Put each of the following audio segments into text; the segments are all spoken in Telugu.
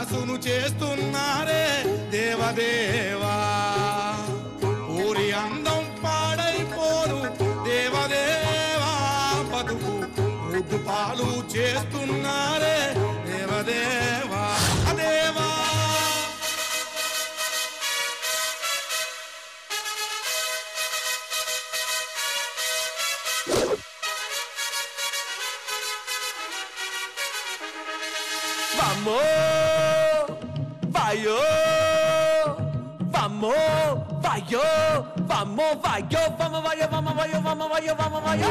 దాసును చేస్తున్నారే దేవదేవా ఊరి అందం పాడైపోను దేవదేవా బతుకు ముద్దు పాలు చేస్తున్నారే దేవదేవా దేవా Vamos, vayo, vamos, vayo, vamos, vayo, vamos, vayo, vamos, vayo, vamos, vayo, vamos, vayo.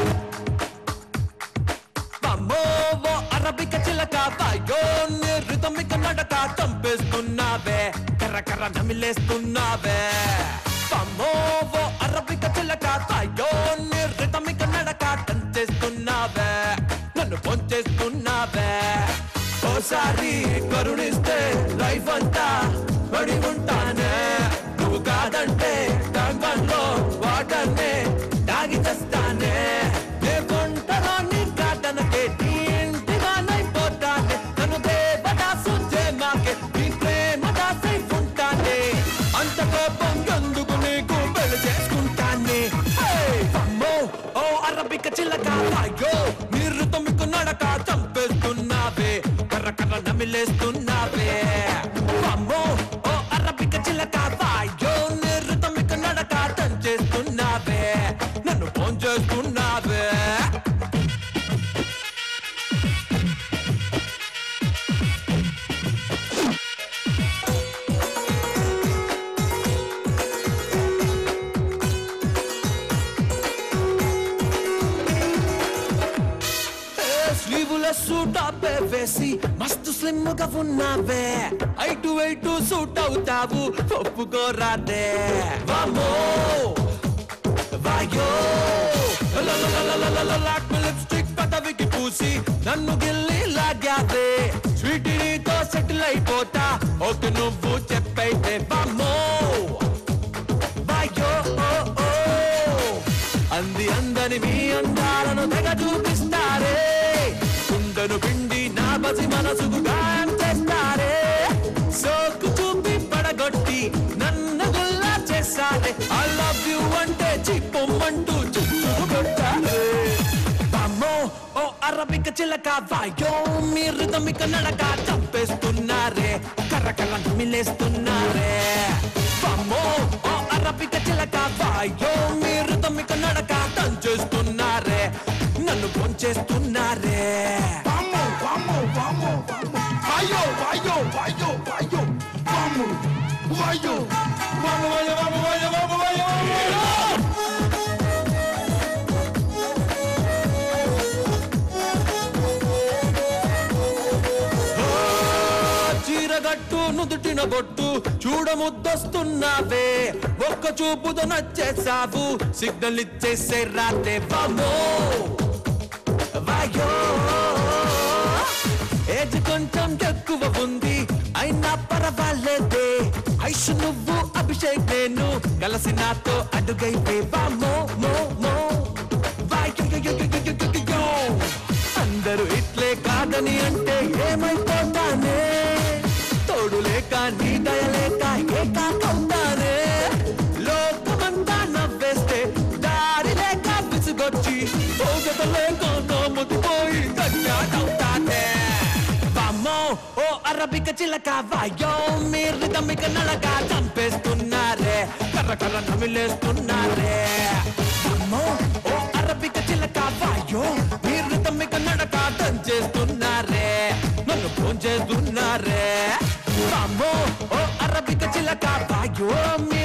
Vamos, ఓ అరబిక చిలక వాయో నీ రిథమిక నడక చంపేస్తున్నావే కర్ర కర్ర నమిలేస్తున్నావే వమ్మో, ఓ అరబిక చిలక వాయో నీ రిథమిక నడక దంచేస్తున్నావే నన్ను పొంచేస్తున్నావే ఓసారి కరుణిస్తే లైఫ్ అంతా పడి ఉంటానే నువ్వు కాదంటే డంగంలో వాటర్నే తాగి తెస్తానే నే కొంటరా నీ కాదనకే నీ ఇంటిగానైపోతానే నన్ను దేవదాసు మాకే నీ ప్రేమ దాసై ఉంటానే అంత కోపం ఎందుకు నీకు పెళ్లి చేసుకుంటానే హే! అమ్మో ఓ అరబిక చిలక అయ్యో మీరు తొమ్మికు నడక చంపేస్తున్నావే కర్ర కర్ర నమిలేస్తున్నావే అమ్మో ఓ అరబిక చిలక అయ్యో మీరు తొమ్మికు నడక దంచేస్తున్నావే నన్ను ఫోన్ చేస్తున్నావే స్లీవుల సూట్ అప్పే వేసి మస్తు స్లిమ్ గా ఉన్నావే ఐటు ఐటు సూట్ అవుతావు ఒప్పుకోరాదే వామో వాయో లాక్ లిప్స్టిక్ పదవికి పూసి నన్ను గిల్లి లాగావే స్వీట్ నీతో సెటిల్ అయిపోతా ఓకే నువ్వు చెప్పైతే వామో వాయో ఓ ఓ అంది అందని మీ అందాలను తెగ చూపిస్తారే కుండను పిండి నా బసి మనసుకు గాయం చేస్తారే సోకు చూపి పడగొట్టి నన్ను గుల్లా చేస్తారే ఐ లవ్ యు అంటే చిప్పొమ్మంటూ చుట్టూ కొట్టారే అమ్మో ఓ అరబిక చిలక వాయో మీ రిథమిక నడక చంపేస్తున్నారే కర్ర కర్ర మిలేస్తున్నారే అమ్మో ఓ అరబిక చిలక వాయో మీ రిథమిక నడక దంచేస్తున్నారే నన్ను పొంచేస్తున్నారే Vamos, vamos, vamos, vamos. Vayo, vayo, vayo, vayo. Vamos, vayo. Vamos, vayo, vamos, vayo, vamos, vayo, vamos. ఓ, చీరగట్టు నుదుటిన బొట్టు చూడముద్దొస్తున్నావే ఒక్క చూపుతో నచ్చేసావు సిగ్నల్ ఇచ్చేసే రాతే బామో వాయో ఏజ్ కొంచెం ఎక్కువ ఉంది అయినా పర్వాలేదే ఐష్ నువ్వు అభిషేక్ నేను కలిసి నాతో అడుగైతే బామో మో మో వాయో అందరూ ఇట్లే కాదని అంటే ఏమైపోతానే తోడు లేక నీ దయ లేక ఏకాకవుతానే లోకమంతా నవ్వేస్తే దారి లేక విసుగొచ్చి పోగత లేక నమ్ముతిపోయి కన్యాటవుతానే వామ్మో ఓ అరబిక చిలక వాయో మీరు దమ్మిక నడక చంపేస్తున్నారే కర్ర కర్ర నమిలేస్తున్నారే వామ్మో ఓ అరబిక చిలక వాయో మీరు తమ్మిక నడక దంచేస్తున్నారే నన్ను ఫోన్ చేస్తున్నారే వామ్మో ఓ అరబిక చిలక వాయో